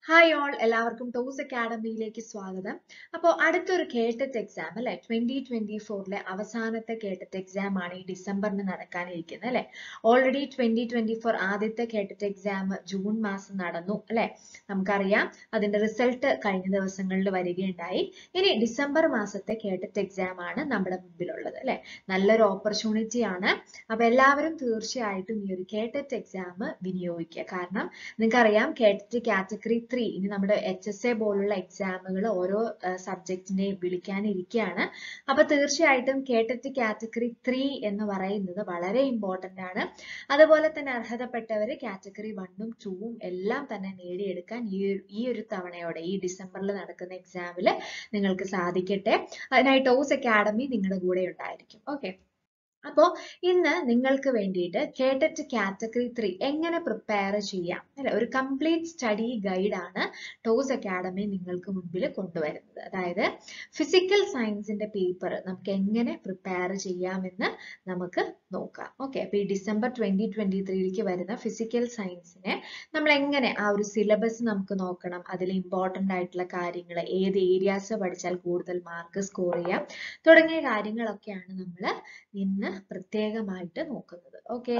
Hi all എല്ലാവർക്കും ടോസ് അക്കാഡമിയിലേക്ക് സ്വാഗതം അപ്പോൾ അടുത്തൊരു കേട്ടറ്റ് എക്സാം അല്ലെ ട്വന്റി ട്വന്റി ഫോറിലെ അവസാനത്തെ കേട്ടറ്റ് എക്സാം ആണ് ഈ ഡിസംബറിന് നടക്കാനിരിക്കുന്നത് അല്ലെ ഓൾറെഡി ട്വന്റി ട്വന്റി ഫോർ ആദ്യത്തെ കേട്ടറ്റ് എക്സാം ജൂൺ മാസം നടന്നു അല്ലെ നമുക്കറിയാം അതിന്റെ റിസൾട്ട് കഴിഞ്ഞ ദിവസങ്ങളിൽ വരികയുണ്ടായി ഇനി ഡിസംബർ മാസത്തെ കേട്ടറ്റ് എക്സാം ആണ് നമ്മുടെ മുമ്പിലുള്ളത് അല്ലെ നല്ലൊരു ഓപ്പർച്യൂണിറ്റി ആണ് അപ്പൊ എല്ലാവരും തീർച്ചയായിട്ടും ഈ ഒരു കേട്ടറ്റ് എക്സാം വിനിയോഗിക്കുക കാരണം നിങ്ങൾക്കറിയാം കേട്ടറ്റ് കാറ്റഗറി ത്രീ ഇനി നമ്മുടെ എച്ച് എസ് എ പോലുള്ള എക്സാമുകൾ ഓരോ സബ്ജക്റ്റിനെ വിളിക്കാനിരിക്കുകയാണ് അപ്പൊ തീർച്ചയായിട്ടും കേട്ടറ്റ് കാറ്റഗറി ത്രീ എന്ന് പറയുന്നത് വളരെ ഇമ്പോർട്ടന്റ് ആണ് അതുപോലെ തന്നെ അർഹതപ്പെട്ടവര് കാറ്റഗറി വണ്ണും ടൂവും എല്ലാം തന്നെ നേടിയെടുക്കാൻ ഈ ഒരു- ഈ ഒരു തവണയോടെ ഈ ഡിസംബറിൽ നടക്കുന്ന എക്സാമിൽ നിങ്ങൾക്ക് സാധിക്കട്ടെ അതിനായി ടോസ് അക്കാഡമി നിങ്ങളുടെ കൂടെ ഉണ്ടായിരിക്കും ഓക്കെ അപ്പോൾ ഇന്ന് നിങ്ങൾക്ക് വേണ്ടിയിട്ട് കേട്ടറ്റ് കാറ്റഗറി ത്രീ എങ്ങനെ പ്രിപ്പയർ ചെയ്യാം അല്ലെ ഒരു കംപ്ലീറ്റ് സ്റ്റഡി ഗൈഡ് ആണ് ടോസ് അക്കാഡമി നിങ്ങൾക്ക് മുൻപിൽ കൊണ്ടുവരുന്നത് അതായത് ഫിസിക്കൽ സയൻസിന്റെ പേപ്പർ നമുക്ക് എങ്ങനെ പ്രിപ്പയർ ചെയ്യാമെന്ന് നമുക്ക് നോക്കാം ഓക്കെ അപ്പൊ ഈ ഡിസംബർ ട്വന്റി ട്വന്റി ത്രീയിലേക്ക് വരുന്ന ഫിസിക്കൽ സയൻസിനെ നമ്മൾ എങ്ങനെ ആ ഒരു സിലബസ് നമുക്ക് നോക്കണം അതിൽ ഇമ്പോർട്ടന്റ് ആയിട്ടുള്ള കാര്യങ്ങൾ ഏത് ഏരിയാസ് പഠിച്ചാൽ കൂടുതൽ മാർക്ക് സ്കോർ ചെയ്യാം തുടങ്ങിയ കാര്യങ്ങളൊക്കെയാണ് നമ്മൾ ഇന്ന് പ്രത്യേകമായിട്ട് നോക്കുന്നത് ഓക്കെ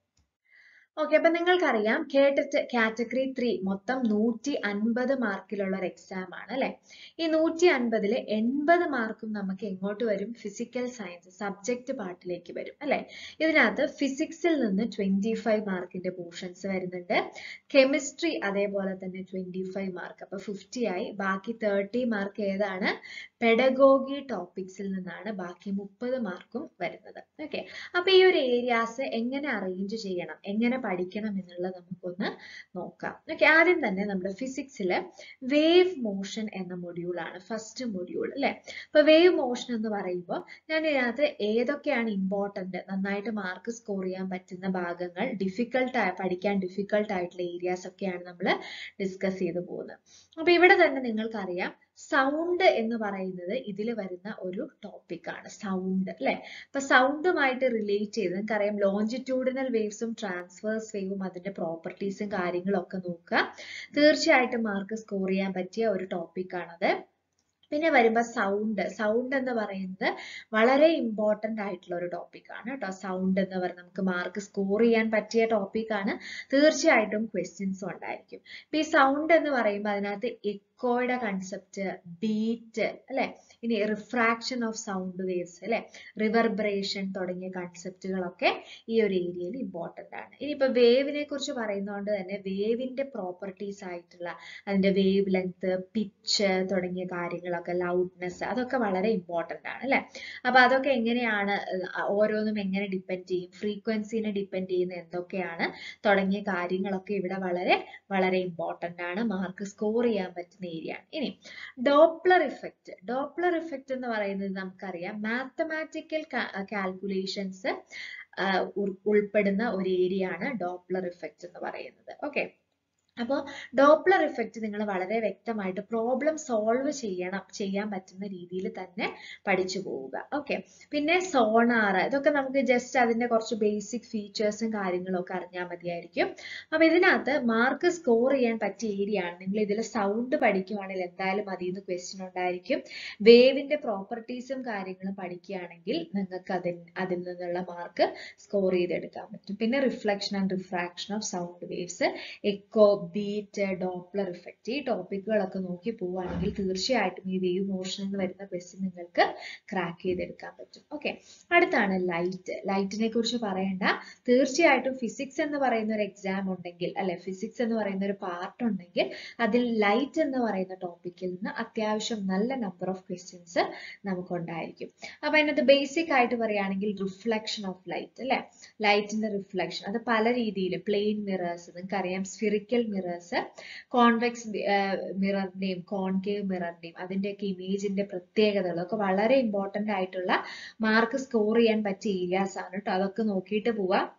ഓക്കെ അപ്പൊ നിങ്ങൾക്കറിയാം കേട്ടിട്ട് കാറ്റഗറി ത്രീ മൊത്തം നൂറ്റി അൻപത് മാർക്കിലുള്ള ഒരു എക്സാം ആണ് അല്ലെ ഈ നൂറ്റി അൻപതില് എൺപത് മാർക്കും നമുക്ക് എങ്ങോട്ട് വരും ഫിസിക്കൽ സയൻസ് സബ്ജക്ട് പാർട്ടിലേക്ക് വരും അല്ലെ ഇതിനകത്ത് ഫിസിക്സിൽ നിന്ന് ട്വന്റി ഫൈവ് മാർക്കിന്റെ പോർഷൻസ് വരുന്നുണ്ട് കെമിസ്ട്രി അതേപോലെ തന്നെ ട്വന്റി ഫൈവ് മാർക്ക് അപ്പൊ ഫിഫ്റ്റി ആയി ബാക്കി തേർട്ടി മാർക്ക് ഏതാണ് പെഡഗോഗി ടോപ്പിക്സിൽ നിന്നാണ് ബാക്കി മുപ്പത് മാർക്കും വരുന്നത് ഓക്കെ അപ്പൊ ഈ ഒരു ഏരിയാസ് എങ്ങനെ അറേഞ്ച് ചെയ്യണം എങ്ങനെ പഠിക്കണം എന്നുള്ളത് നമുക്കൊന്ന് നോക്കാം ഓക്കെ ആദ്യം തന്നെ നമ്മുടെ ഫിസിക്സില് വേവ് മോഷൻ എന്ന മൊഡ്യൂൾ ആണ് ഫസ്റ്റ് മൊഡ്യൂൾ അല്ലെ അപ്പൊ വേവ് മോഷൻ എന്ന് പറയുമ്പോൾ ഞാൻ ഇതിനകത്ത് ഏതൊക്കെയാണ് ഇമ്പോർട്ടന്റ് നന്നായിട്ട് മാർക്ക് സ്കോർ ചെയ്യാൻ പറ്റുന്ന ഭാഗങ്ങൾ ഡിഫിക്കൽട്ട് പഠിക്കാൻ ഡിഫിക്കൽട്ട് ആയിട്ടുള്ള ഏരിയാസ് ഒക്കെയാണ് നമ്മൾ ഡിസ്കസ് ചെയ്തു പോകുന്നത് അപ്പൊ ഇവിടെ തന്നെ നിങ്ങൾക്കറിയാം സൗണ്ട് എന്ന് പറയുന്നത് ഇതിൽ വരുന്ന ഒരു ടോപ്പിക് ആണ് സൗണ്ട് അല്ലെ അപ്പൊ സൗണ്ടുമായിട്ട് റിലേറ്റ് ചെയ്ത് നിങ്ങൾക്കറിയാം ലോഞ്ചിറ്റ്യൂഡിനൽ വേവ്സും ട്രാൻസ്വേഴ്സ് വേവും അതിന്റെ പ്രോപ്പർട്ടീസും കാര്യങ്ങളും ഒക്കെ നോക്കുക തീർച്ചയായിട്ടും മാർക്ക് സ്കോർ ചെയ്യാൻ പറ്റിയ ഒരു ടോപ്പിക് ആണത് പിന്നെ വരുമ്പോ സൗണ്ട് സൗണ്ട് എന്ന് പറയുന്നത് വളരെ ഇമ്പോർട്ടന്റ് ആയിട്ടുള്ള ഒരു ടോപ്പിക് ആണ് കേട്ടോ സൗണ്ട് എന്ന് പറയുന്നത് നമുക്ക് മാർക്ക് സ്കോർ ചെയ്യാൻ പറ്റിയ ടോപ്പിക് ആണ് തീർച്ചയായിട്ടും ക്വസ്റ്റ്യൻസും ഉണ്ടായിരിക്കും ഇപ്പൊ ഈ സൗണ്ട് എന്ന് പറയുമ്പോൾ അതിനകത്ത് എക്കോയുടെ കൺസെപ്റ്റ് ബീറ്റ് അല്ലെ ഇനി റിഫ്രാക്ഷൻ ഓഫ് സൗണ്ട് വേവ്സ് അല്ലെ റിവർബറേഷൻ തുടങ്ങിയ കൺസെപ്റ്റുകളൊക്കെ ഈ ഒരു ഏരിയയിൽ ഇമ്പോർട്ടന്റ് ആണ് ഇനിയിപ്പോ വേവിനെ കുറിച്ച് പറയുന്നതുകൊണ്ട് തന്നെ വേവിന്റെ പ്രോപ്പർട്ടീസ് ആയിട്ടുള്ള അതിന്റെ വേവ് ലെങ്ത് പിച്ച് തുടങ്ങിയ കാര്യങ്ങളൊക്കെ ലൗഡ്നെസ് അതൊക്കെ വളരെ ഇമ്പോർട്ടന്റ് ആണ് അല്ലെ അപ്പൊ അതൊക്കെ എങ്ങനെയാണ് അഹ് ഓരോന്നും എങ്ങനെ ഡിപ്പെൻഡ് ചെയ്യും ഫ്രീക്വൻസിനെ ഡിപ്പെൻഡ് ചെയ്യുന്ന എന്തൊക്കെയാണ് തുടങ്ങിയ കാര്യങ്ങളൊക്കെ ഇവിടെ വളരെ വളരെ ഇമ്പോർട്ടന്റ് ആണ് മാർക്ക് സ്കോർ ചെയ്യാൻ പറ്റുന്ന ഏരിയ ആണ് ഇനി ഡോപ്ലർ ഇഫക്റ്റ് ഡോപ്ലർ ഇഫക്റ്റ് എന്ന് പറയുന്നത് നമുക്കറിയാം മാത്തമാറ്റിക്കൽ കാൽക്കുലേഷൻസ് ഉൾപ്പെടുന്ന ഒരു ഏരിയ ആണ് ഡോപ്ലർ ഇഫക്റ്റ് എന്ന് പറയുന്നത് ഓക്കെ അപ്പോൾ ഡോപ്ലർ ഇഫക്റ്റ് നിങ്ങൾ വളരെ വ്യക്തമായിട്ട് പ്രോബ്ലം സോൾവ് ചെയ്യണം ചെയ്യാൻ പറ്റുന്ന രീതിയിൽ തന്നെ പഠിച്ചു പോവുക ഓക്കെ പിന്നെ സോണാർ ഇതൊക്കെ നമുക്ക് ജസ്റ്റ് അതിന്റെ കുറച്ച് ബേസിക് ഫീച്ചേഴ്സും കാര്യങ്ങളും ഒക്കെ അറിഞ്ഞാൽ മതിയായിരിക്കും അപ്പൊ ഇതിനകത്ത് മാർക്ക് സ്കോർ ചെയ്യാൻ പറ്റിയ ഏരിയ ആണ് നിങ്ങൾ ഇതിൽ സൗണ്ട് പഠിക്കുവാണെങ്കിൽ എന്തായാലും അതിൽ നിന്ന് ക്വസ്റ്റ്യൻ ഉണ്ടായിരിക്കും വേവിന്റെ പ്രോപ്പർട്ടീസും കാര്യങ്ങളും പഠിക്കുകയാണെങ്കിൽ നിങ്ങൾക്ക് അതിൽ അതിൽ നിന്നുള്ള മാർക്ക് സ്കോർ ചെയ്തെടുക്കാൻ പറ്റും പിന്നെ reflection and refraction of sound waves echo beat Doppler effect ഈ ടോപ്പിക്കുകളൊക്കെ നോക്കി പോവുകയാണെങ്കിൽ തീർച്ചയായിട്ടും ഈ വേവ് മോഷൻ എന്ന് വരുന്ന ക്വസ്റ്റ്യൻ നിങ്ങൾക്ക് ക്രാക്ക് ചെയ്തെടുക്കാൻ പറ്റും ഓക്കെ അടുത്താണ് ലൈറ്റ് ലൈറ്റിനെ കുറിച്ച് പറയേണ്ട തീർച്ചയായിട്ടും ഫിസിക്സ് എന്ന് പറയുന്ന ഒരു എക്സാം ഉണ്ടെങ്കിൽ അല്ലെ ഫിസിക്സ് എന്ന് പറയുന്ന ഒരു പാർട്ട് ഉണ്ടെങ്കിൽ അതിൽ ലൈറ്റ് എന്ന് പറയുന്ന ടോപ്പിക്കിൽ നിന്ന് അത്യാവശ്യം നല്ല നമ്പർ ഓഫ് ക്വസ്റ്റ്യൻസ് നമുക്കുണ്ടായിരിക്കും അപ്പൊ അതിനകത്ത് ബേസിക് ആയിട്ട് പറയുകയാണെങ്കിൽ റിഫ്ലക്ഷൻ ഓഫ് ലൈറ്റ് അല്ലെ ലൈറ്റിന്റെ റിഫ്ലക്ഷൻ അത് പല രീതിയിൽ പ്ലെയിൻ മിറേഴ്സ് നിങ്ങൾക്കറിയാം സ്ഫിറിക്കൽ മിറേഴ്സ് കോൺവെക്സ് മിററിന്റെയും കോൺകേവ് മിററിന്റെയും അതിന്റെയൊക്കെ ഇമേജിന്റെ പ്രത്യേകതകൾ ഒക്കെ വളരെ ഇമ്പോർട്ടന്റ് ആയിട്ടുള്ള മാർക്ക് സ്കോർ ചെയ്യാൻ പറ്റിയ ഏരിയാസ് ആണ് കേട്ടോ അതൊക്കെ നോക്കിയിട്ട് പോവാം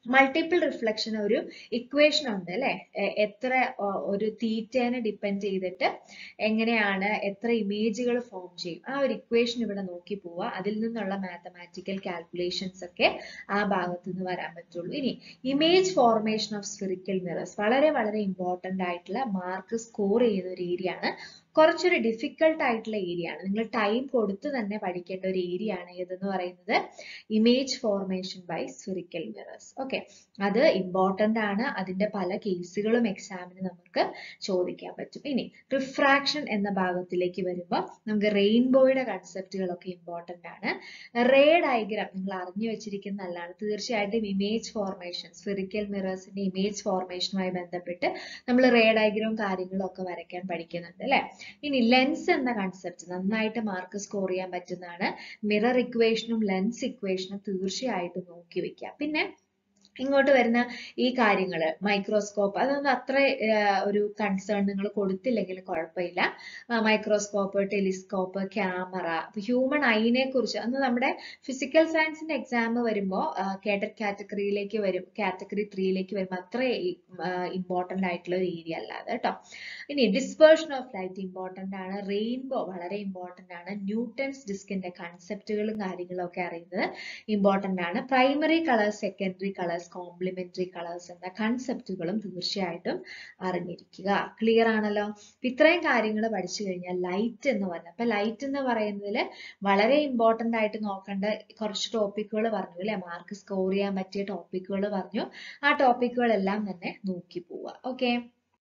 മൾട്ടിപ്പിൾ റിഫ്ലക്ഷൻ ഒരു ഇക്വേഷൻ ഉണ്ട് അല്ലെ എത്ര അഹ് ഒരു തീറ്റേനെ ഡിപ്പെൻഡ് ചെയ്തിട്ട് എങ്ങനെയാണ് എത്ര ഇമേജുകൾ ഫോം ചെയ്യും ആ ഒരു ഇക്വേഷൻ ഇവിടെ നോക്കി പോവുക അതിൽ നിന്നുള്ള മാത്തമാറ്റിക്കൽ കാൽക്കുലേഷൻസ് ഒക്കെ ആ ഭാഗത്ത് നിന്ന് വരാൻ പറ്റുള്ളൂ ഇനി image formation of spherical mirrors വളരെ വളരെ ഇമ്പോർട്ടന്റ് ആയിട്ടുള്ള മാർക്ക് സ്കോർ ചെയ്യുന്ന ഒരു ഏരിയ ആണ് കുറച്ചൊരു ഡിഫിക്കൽട്ട് ആയിട്ടുള്ള ഏരിയ ആണ് നിങ്ങൾ ടൈം കൊടുത്ത് തന്നെ പഠിക്കേണ്ട ഒരു ഏരിയ ആണ് ഏതെന്ന് പറയുന്നത് image formation by spherical mirrors okay അത് ഇമ്പോർട്ടന്റ് ആണ് അതിന്റെ പല കേസുകളും എക്സാമിന് നമുക്ക് ചോദിക്കാൻ പറ്റും ഇനി റിഫ്രാക്ഷൻ എന്ന ഭാഗത്തിലേക്ക് വരുമ്പോൾ നമുക്ക് റെയിൻബോയുടെ കൺസെപ്റ്റുകളൊക്കെ ഇമ്പോർട്ടന്റ് ആണ് റേ ഡയഗ്രാം നിങ്ങൾ അറിഞ്ഞു വെച്ചിരിക്കുന്ന നല്ലതാണ് തീർച്ചയായിട്ടും ഇമേജ് ഫോർമേഷൻ സ്ഫിറിക്കൽ മിറേഴ്സിന്റെ ഇമേജ് ഫോർമേഷനുമായി ബന്ധപ്പെട്ട് നമ്മൾ റേ ഡയഗ്രാം കാര്യങ്ങളും ഒക്കെ വരയ്ക്കാൻ പഠിക്കുന്നുണ്ട് അല്ലെ ഇനി ലെൻസ് എന്ന കൺസെപ്റ്റ് നന്നായിട്ട് മാർക്ക് സ്കോർ ചെയ്യാൻ പറ്റുന്നതാണ് മിറർ ഇക്വേഷനും ലെൻസ് ഇക്വേഷനും തീർച്ചയായിട്ടും നോക്കി വെക്കുക പിന്നെ ഇങ്ങോട്ട് വരുന്ന ഈ കാര്യങ്ങൾ മൈക്രോസ്കോപ്പ് അതൊന്നും അത്ര ആഹ് ഒരു കൺസേൺ നിങ്ങൾ കൊടുത്തില്ലെങ്കിലും കുഴപ്പമില്ല മൈക്രോസ്കോപ്പ് ടെലിസ്കോപ്പ് ക്യാമറ ഹ്യൂമൻ ഐനെ കുറിച്ച് അന്ന് നമ്മുടെ ഫിസിക്കൽ സയൻസിന്റെ എക്സാം വരുമ്പോൾ കേട്ടറ്റ് കാറ്റഗറിയിലേക്ക് വരും കാറ്റഗറി ത്രീയിലേക്ക് വരുമ്പോൾ അത്ര ഇമ്പോർട്ടന്റ് ആയിട്ടുള്ള ഒരു ഏരിയ അല്ലാതെ കേട്ടോ ഇനി ഡിസ്പേർഷൻ ഓഫ് ലൈറ്റ് ഇമ്പോർട്ടന്റ് ആണ് റെയിൻബോ വളരെ ഇമ്പോർട്ടന്റ് ആണ് ന്യൂട്ടൺസ് ഡിസ്കിന്റെ കൺസെപ്റ്റുകളും കാര്യങ്ങളും ഒക്കെ അറിയുന്നത് ഇമ്പോർട്ടന്റ് ആണ് primary colours secondary colours complementary colours എന്ന കൺസെപ്റ്റുകളും തീർച്ചയായിട്ടും അറിഞ്ഞിരിക്കുക ക്ലിയർ ആണല്ലോ അപ്പൊ ഇത്രയും കാര്യങ്ങൾ പഠിച്ചു കഴിഞ്ഞാൽ ലൈറ്റ് എന്ന് പറഞ്ഞാൽ അപ്പൊ ലൈറ്റ് എന്ന് പറയുന്നതിൽ വളരെ ഇമ്പോർട്ടന്റ് ആയിട്ട് നോക്കേണ്ട കുറച്ച് ടോപ്പിക്കുകൾ പറഞ്ഞു അല്ലെ മാർക്ക് സ്കോർ ചെയ്യാൻ പറ്റിയ ടോപ്പിക്കുകൾ പറഞ്ഞു ആ ടോപ്പിക്കുകളെല്ലാം തന്നെ നോക്കി പോവുക ഓക്കെ